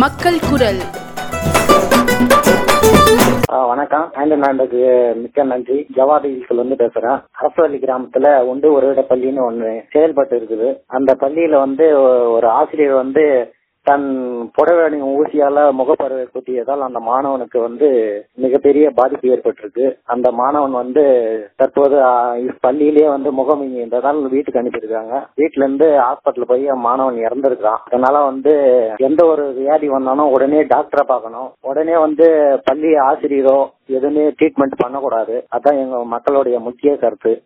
மக்கள் குரல் ஆ, வணக்கம் ஐந்து நாண்டுக்கு மிக்க நன்றி ஜவாதி ஹில்ஸ்ல இருந்து பேசுறேன் அரசவள்ளி கிராமத்துல உண்டு ஒரு இட பள்ளின்னு ஒண்ணு செயல்பட்டு இருக்குது அந்த பள்ளியில வந்து ஒரு ஆசிரியர் வந்து தன் புடவை ஊசியால முகப்பருவை குத்தியதால் அந்த மாணவனுக்கு வந்து மிகப்பெரிய பாதிப்பு ஏற்பட்டிருக்கு அந்த மாணவன் வந்து தற்போது ஆ, பள்ளியிலேயே வந்து முகம் இருந்ததால் வீட்டுக்கு அனுப்பியிருக்காங்க வீட்டுல இருந்து ஹாஸ்பிட்டல் போய் அந்த மாணவன் இறந்திருக்கான் அதனால வந்து எந்த ஒரு வியாதி வந்தாலும் உடனே டாக்டரை பார்க்கணும் உடனே வந்து பள்ளி ஆசிரியரோ எதுவுமே ட்ரீட்மெண்ட் பண்ணக்கூடாது அதான் எங்க மக்களுடைய முக்கிய கருத்து